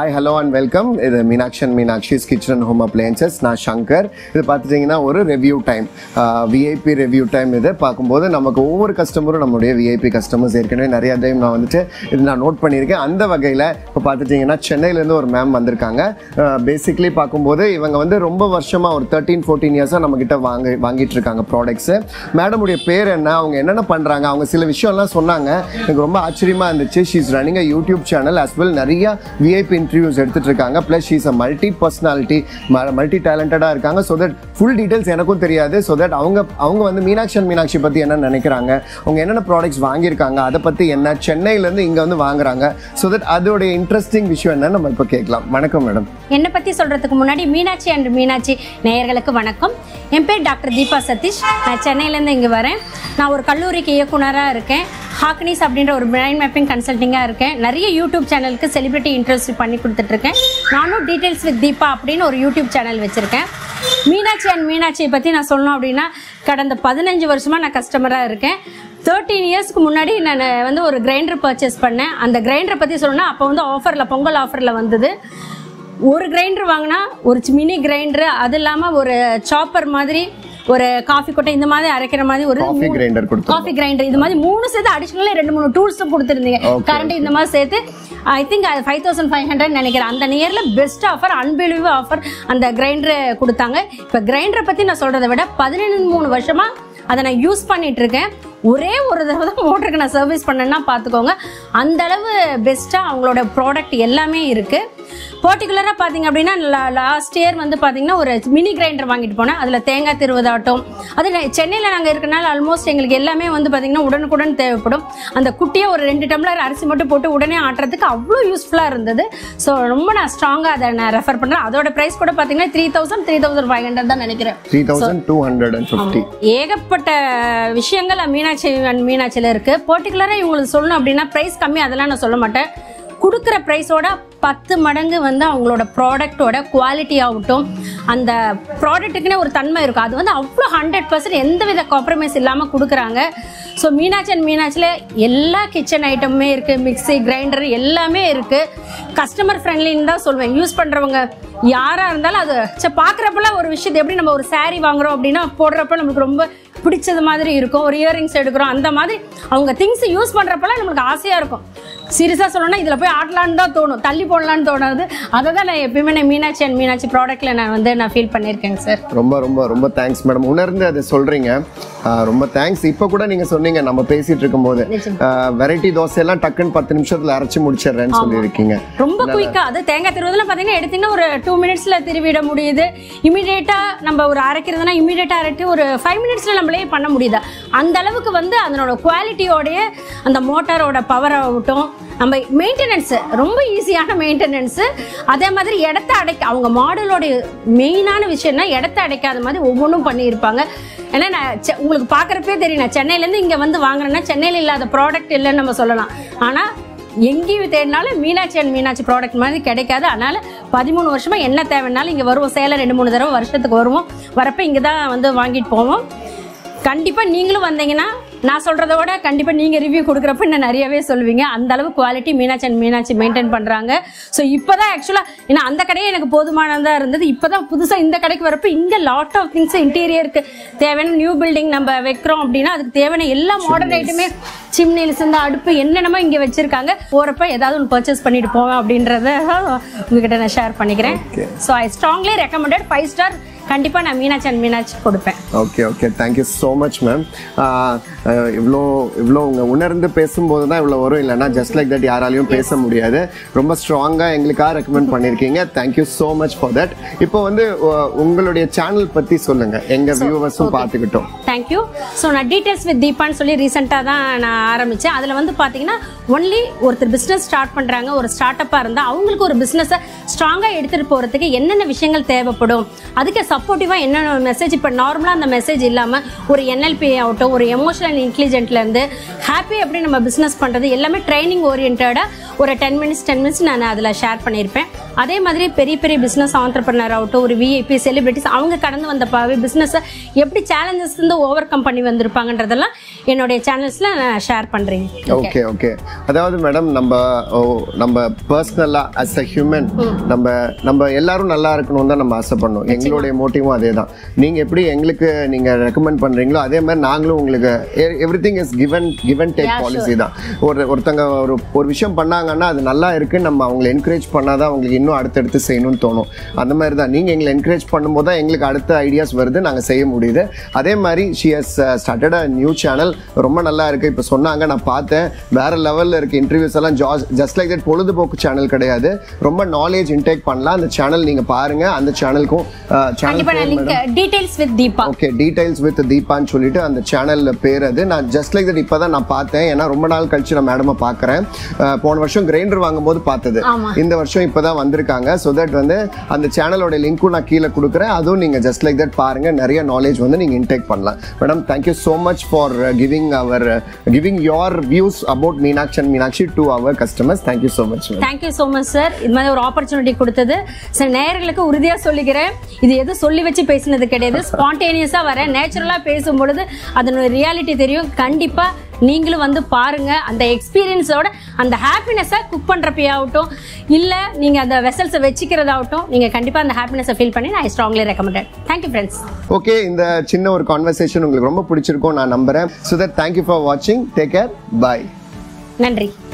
Hi hello and welcome இது Meenakshi and Meenakshi's kitchen and home appliances நான் சங்கர் இது பார்த்துட்டிங்கன்னா ஒரு review time VIP review time இது பார்க்கும்போது நமக்கு ஒவ்வொரு கஸ்டமரும் நம்மளுடைய விஐபி கஸ்டமர்ஸ் ஏற்கனவே நிறைய டைம் நான் வந்துட்டு இது நான் நோட் பண்ணியிருக்கேன் அந்த வகையில் இப்போ பார்த்துட்டிங்கன்னா சென்னையிலேருந்து ஒரு மேம் வந்திருக்காங்க பேசிக்லி பார்க்கும்போது இவங்க வந்து ரொம்ப வருஷமாக ஒரு தேர்ட்டீன் ஃபோர்டீன் இயர்ஸாக நம்மக்கிட்ட வாங்க வாங்கிட்டு இருக்காங்க ப்ராடக்ட்ஸு மேடமுடைய பேர் என்ன அவங்க என்னென்ன பண்ணுறாங்க அவங்க சில விஷயம்லாம் சொன்னாங்க எனக்கு ரொம்ப ஆச்சரியமாக இருந்துச்சு she's running a YouTube channel as well நிறைய விஐபி இன்டர்வியூஸ் எடுத்துட்டு இருக்காங்க plus she's a multi personality multi டேலண்டடாக இருக்காங்க ஸோ தட் ஃபுல் டீடைல்ஸ் எனக்கும் தெரியாது ஸோ தட் அவங்க அவங்க வந்து மீனாட்சி அண்ட் மீனாட்சி பற்றி என்ன நினைக்கிறாங்க அவங்க என்னென்ன ப்ராடக்ட்ஸ் வாங்கியிருக்காங்க அதை பற்றி என்ன சென்னையிலேருந்து இங்கே வந்து வாங்குறாங்க ஸோ தட் அதோடைய இன்ட்ரெஸ்டிங் விஷயம் என்ன நம்ம இப்போ கேட்கலாம் வணக்கம் மேடம் என்னை பற்றி சொல்கிறதுக்கு முன்னாடி மீனாட்சி அண்ட் மீனாட்சி நேயர்களுக்கு வணக்கம் என் பேர் டாக்டர் தீபா சதீஷ் நான் சென்னையிலேருந்து இங்கே வரேன் நான் ஒரு கல்லூரிக்கு இயக்குனராக இருக்கேன் ஹாக்னிஸ் அப்படின்ற ஒரு பிரைன் மேப்பிங் கன்சல்ட்டிங்காக இருக்கேன் நிறைய யூடியூப் சேனலுக்கு செலிபிரிட்டி இன்ட்ரெஸ்ட் பண்ணி கொடுத்துட்ருக்கேன் நானும் டீட்டெயில்ஸ் வித் தீபா அப்படின்னு ஒரு யூடியூப் சேனல் வச்சுருக்கேன் மீனாட்சி அண்ட் மீனாட்சியை பற்றி நான் சொல்லணும் அப்படின்னா கடந்த பதினஞ்சு வருஷமாக நான் கஸ்டமராக இருக்கேன் தேர்ட்டீன் இயர்ஸ்க்கு முன்னாடி நான் வந்து ஒரு கிரைண்டர் பர்ச்சேஸ் பண்ணேன் அந்த கிரைண்டரை பற்றி சொல்லணும்னா அப்போ வந்து ஆஃபரில் பொங்கல் ஆஃபரில் வந்தது ஒரு கிரைண்டர் வாங்கினா ஒரு மினி கிரைண்டர் அது இல்லாமல் ஒரு சாப்பர் மாதிரி ஒரு காஃபி கொட்டை இந்த மாதிரி அரைக்கிற மாதிரி ஒரு காஃபி கிரைண்டர் கொடுத்து காஃபி கிரைண்டர் இது மாதிரி மூணு சேர்த்து அடிஷனலாக ரெண்டு மூணு டூல்ஸும் கொடுத்துருந்தீங்க Okay. கரண்ட் இந்த மாதிரி சேர்த்து ஐ திங்க் அது ஃபைவ் தௌசண்ட் ஃபைவ் ஹண்ட்ரட் நினைக்கிறேன் அந்த நியரில் பெஸ்ட் ஆஃபர் அன்பிலீவ் ஆஃபர் அந்த கிரைண்டரை கொடுத்தாங்க இப்போ கிரைண்டரை பற்றி நான் சொல்கிறத விட பதினெண்டு மூணு வருஷமாக அதை நான் யூஸ் பண்ணிட்டு இருக்கேன் ஒரே ஒரு தடவை தான் மோட்டருக்கு நான் சர்வீஸ் பண்ணேன்னா பார்த்துக்கோங்க அந்த அளவு பெஸ்ட்டாக அவங்களோட ப்ராடக்ட் எல்லாமே இருக்குது பர்டிகுலராக பார்த்தீங்க அப்படின்னா லாஸ்ட் இயர் வந்து பார்த்தீங்கன்னா ஒரு மினி கிரைண்டர் வாங்கிட்டு போனேன் அதில் தேங்காய் திருவதாட்டம் அது சென்னையில் நாங்கள் இருக்கனால ஆல்மோஸ்ட் எங்களுக்கு எல்லாமே வந்து பார்த்தீங்கன்னா உடனுக்குடன் தேவைப்படும் அந்த குட்டியாக ஒரு ரெண்டு டம்ளர் அரிசி மட்டும் போட்டு உடனே ஆட்டுறதுக்கு அவ்வளோ யூஸ்ஃபுல்லாக இருந்தது ஸோ ரொம்ப நான் ஸ்ட்ராங்காக அதை நான் ரெஃபர் பண்ணுறேன் அதோட ப்ரைஸ் கூட பார்த்தீங்கன்னா three thousand three thousand five hundred தான் நினைக்கிறேன் three thousand two hundred and fifty ஏகப்பட்ட விஷயங்கள் மீனாட்சி அண்ட் மீனாட்சியில் இருக்கு பர்டிகுலராக இவங்களுக்கு சொல்லணும் அப்படின்னா ப்ரைஸ் கம்மி அதெல்லாம் நான் சொல்ல மாட்டேன் கொடுக்குற ப்ரைஸோட பத்து மடங்கு வந்து அவங்களோட ப்ராடக்டோட குவாலிட்டி ஆகட்டும் அந்த ப்ராடக்ட்டுக்குன்னே ஒரு தன்மை இருக்கும் அது வந்து அவ்வளோ ஹண்ட்ரட் பர்சன்ட் எந்த வித காம்ப்ரமைஸ் இல்லாமல் கொடுக்குறாங்க ஸோ மீனாட்சி அண்ட் மீனாட்சியில் எல்லா கிச்சன் ஐட்டமுமே இருக்குது மிக்ஸி கிரைண்டர் எல்லாமே இருக்குது கஸ்டமர் ஃப்ரெண்ட்லின்னு தான் சொல்லுவேன் யூஸ் பண்ணுறவங்க யாராக இருந்தாலும் அது சரி பார்க்குறப்பெல்லாம் ஒரு விஷயத்தை எப்படி நம்ம ஒரு saree வாங்குறோம் அப்படின்னா போடுறப்ப நமக்கு ரொம்ப பிடிச்சது மாதிரி இருக்கும் ஒரு இயரிங்ஸ் எடுக்கிறோம் அந்த மாதிரி அவங்க திங்ஸ் யூஸ் பண்ணுறப்பெல்லாம் நம்மளுக்கு ஆசையாக இருக்கும் சீரியஸாக சொல்லணும்னா இதில் போய் ஆடலான்னு தான் தோணும் தள்ளி போடலான்னு தோணாது அதை தான் நான் எப்பயுமே நான் மீனாட்சி அண்ட் மீனாட்சி ப்ராடக்ட்டில் நான் வந்து நான் ஃபீல் பண்ணியிருக்கேங்க சார் ரொம்ப ரொம்ப ரொம்ப தேங்க்ஸ் மேடம் உணர்ந்து அதை சொல்றீங்க ஆஹ் ரொம்ப தேங்க்ஸ் இப்போ கூட நீங்க சொன்னீங்க நம்ம பேசிட்டு இருக்கும்போது வெரைட்டி தோசை எல்லாம் டக்குன்னு பத்து நிமிஷத்துல அரைச்சு முடிச்சிடுறேன்னு சொல்லியிருக்கீங்க ரொம்ப குயிக்கா அது தேங்காய் திருவதுல பாத்தீங்கன்னா எடுத்தீங்கன்னா ஒரு டூ மினிட்ஸ்ல திருவிட முடியுது இமீடியட்டா நம்ம ஒரு அரைக்கிறதுனா இமீடியட்டா அரைட்டு ஒரு ஃபைவ் மினிட்ஸ்ல நம்மளே பண்ண முடியுது அந்த அளவுக்கு வந்து அதனோட குவாலிட்டியோடைய அந்த மோட்டாரோட பவர் ஆகட்டும் நம்ம மெயின்டெனன்ஸ் ரொம்ப ஈஸியான மெயின்டெனன்ஸ் அதே மாதிரி இடத்த அடைக்க அவங்க மாடலோட மெயினான விஷயம்னா இடத்த அடைக்காத மாதிரி ஒவ்வொன்றும் பண்ணியிருப்பாங்க ஏன்னா நான் செ- உங்களுக்கு பார்க்குறப்பே தெரியும் நான் சென்னையிலேருந்து இங்கே வந்து வாங்குறேன்னா சென்னையில் இல்லாத ப்ராடக்ட் இல்லைன்னு நம்ம சொல்லலாம் ஆனால் எங்கேயும் தேடினாலும் மீனாட்சி அண்ட் மீனாட்சி ப்ராடக்ட் மாதிரி கிடைக்காது அதனால பதிமூணு வருஷமா என்ன தேவைன்னாலும் இங்கே வருவோம் சேலம் ரெண்டு மூணு தடவை வருஷத்துக்கு வருவோம் வரப்போ இங்கே தான் வந்து வாங்கிட்டு போவோம் கண்டிப்பாக நீங்களும் வந்தீங்கன்னா நான் சொல்கிறத விட கண்டிப்பாக நீங்கள் ரிவ்யூ கொடுக்குறப்ப இன்னும் நிறையவே சொல்லுவீங்க அந்த அளவு quality Meenakshi and Meenakshi maintain பண்ணுறாங்க ஸோ இப்போ தான் ஆக்சுவலாக ஏன்னா அந்த கடையே எனக்கு போதுமானதாக இருந்தது இப்போ தான் புதுசாக இந்த கடைக்கு வரப்போ இங்கே லாட் ஆஃப் திங்ஸ் இன்டீரியருக்கு தேவையான நியூ பில்டிங் நம்ம வைக்கிறோம் அப்படின்னா அதுக்கு தேவையான எல்லா மாடர்ன் ஐட்டமே சிம்னில்ஸ் இந்த அடுப்பு என்னென்னமோ இங்கே வச்சிருக்காங்க போகிறப்ப ஏதாவது ஒன்று பர்ச்சேஸ் பண்ணிட்டு போவேன் அப்படின்றத உங்ககிட்ட நான் ஷேர் பண்ணிக்கிறேன் so I strongly recommended five star கண்டிப்பாக நான் மீனாட்சி அண்ட் மீனாட்சி கொடுப்பேன் okay okay thank you so much ma'am இவ்வளோ இவ்வளோ உங்க உணர்ந்து பேசும்போது தான் இவ்வளோ வரும் இல்லைன்னா ஜஸ்ட் லைக் தட் யாராலையும் பேச முடியாது ரொம்ப ஸ்ட்ராங்காக எங்களுக்காக ரெக்கமெண்ட் பண்ணியிருக்கீங்க thank you so much for that இப்போ வந்து உ- உங்களுடைய சேனல் பற்றி சொல்லுங்க எங்க வியூவர்ஸும் பார்த்துக்கிட்டோம் தேங்க்யூ ஸோ நான் டீட்டெயில்ஸ் வித் தீபான்னு சொல்லி ரீசெண்டாக தான் நான் ஆரம்பித்தேன் அதில் வந்து பார்த்தீங்கன்னா ஒன்லி ஒருத்தர் பிஸ்னஸ் ஸ்டார்ட் பண்ணுறாங்க ஒரு ஸ்டார்ட் அப்பாக இருந்தால் அவங்களுக்கு ஒரு பிஸ்னஸை ஸ்ட்ராங்காக எடுத்துகிட்டு போகிறதுக்கு என்னென்ன விஷயங்கள் தேவைப்படும் அதுக்கு சப்போர்ட்டிவாக என்னென்ன மெசேஜ் இப்போ நார்மலாக அந்த மெசேஜ் இல்லாமல் ஒரு என்எல்பி ஆகட்டும் ஒரு எமோஷனல் இன்டெலிஜென்ட்லேருந்து ஹாப்பி எப்படி நம்ம பிஸ்னஸ் பண்ணுறது எல்லாமே ட்ரைனிங் ஓரியன்டாக ஒரு டென் மினிட்ஸ் டென் மினிட்ஸ் நான் அதில் ஷேர் பண்ணியிருப்பேன் அதே மாதிரி பெரிய பெரிய பிஸ்னஸ் ஆண்டர்பனர் ஆகட்டும் ஒரு விஐபி செலிபிரிட்டிஸ் அவங்க கடந்து வந்த பாவி பிஸ்னஸை எப்படி சேலஞ்சஸ் இருந்து ஓவர் கம் பண்ணி வந்திருப்பாங்கன்றதெல்லாம் என்னுடைய சேனல்ஸ்ல நான் ஷேர் பண்றேன் ஓகே ஓகே அதாவது மேடம் நம்ம ஓ, நம்ம பர்சனலா அஸ் அ ஹியூமன் நம்ம நம்ம எல்லாரும் நல்லா இருக்கணும் தான் நம்ம ஆசைப்படணும் எங்களுடைய மோட்டிவும் அதே தான் நீங்க எப்படி எங்களுக்கு நீங்க ரெக்கமெண்ட் பண்றீங்களோ அதே மாதிரி நாங்களும் உங்களுக்கு every thing is given given take policy தான் ஒரு ஒருத்தங்க ஒரு ஒரு விஷயம் பண்ணாங்கன்னா அது நல்லா இருக்கு நம்ம அவங்களை என்கரேஜ் பண்ணாதான் அவங்களுக்கு இன்னும் அடுத்தடுத்து செய்யணும்னு தோணும் அந்த மாதிரி தான் நீங்க எங்களை என்கரேஜ் பண்ணும்போது தான் எங்களுக்கு அடுத்த ஐடியாஸ் வருது நாங்க செய்ய முடியுது அதே மாதிரி she has started a new channel ரொம்ப நல்லா இருக்கு இப்போ சொன்னாங்க நான் பார்த்தேன் வேற லெவல்ல இருக்கு இன்டர்வியூஸ் எல்லாம் ஜஸ்ட் லைக் தட் பொழுதுபோக்கு சேனல் கிடையாது ரொம்ப நாலேஜ் இன்டேக் பண்ணலாம் அந்த சேனல் நீங்க பாருங்க அந்த சேனலுக்கும் கண்டிப்பா நான் channel link details with Deepa okay details with தீபான்னு சொல்லிட்டு அந்த சேனல்ல பேர் அது நான் ஜஸ்ட் லைக் தட் இப்பதான் நான் பார்த்தேன் ஏன்னா ரொம்ப நாள் கழிச்சு நான் மேடமை பார்க்குறேன் போன வருஷம் கிரைண்டர் வாங்கும்போது பார்த்தது ஆமா. இந்த வருஷம் இப்பதான் வந்திருக்காங்க ஸோ தட் வந்து அந்த சேனலோட லிங்க்கும் நான் கீழே கொடுக்குறேன் அதுவும் நீங்க ஜஸ்ட் லைக் தட் பாருங்க நிறைய நாலேஜ் வந்து நீங்க இன்டேக் பண்ணலாம் madam thank you so much for giving our giving your views about Meenakshi and Meenakshi to our customers thank you so much thank you so much sir இது மாதிரி ஒரு ஆப்பர்ச்சுனிட்டி கொடுத்தது சார் நேயர்களுக்கு உறுதியாக சொல்லிக்கிறேன் இது எதுவும் சொல்லி வச்சு பேசினது கிடையாது ஸ்பான்டேனியஸாக வர நேச்சுரலாக பேசும் பொழுது அதனுடைய ரியாலிட்டி தெரியும் கண்டிப்பாக நீங்களும் வந்து பாருங்க அந்த எக்ஸ்பீரியன்ஸோட அந்த ஹாப்பினஸை குக் பண்ணுறப்பையாகட்டும் இல்லை நீங்கள் அந்த வெசல்ஸை வச்சுக்கிறதாகட்டும் நீங்கள் கண்டிப்பாக அந்த ஹாப்பினஸை ஃபீல் பண்ணி நான் strongly recommended thank you friends okay இந்த சின்ன ஒரு கான்வர்சேஷன் உங்களுக்கு ரொம்ப பிடிச்சிருக்கும் நான் நம்புறேன் ஸோ தட் தேங்க்யூ ஃபார் வாட்சிங் டேக் கேர் பாய் நன்றி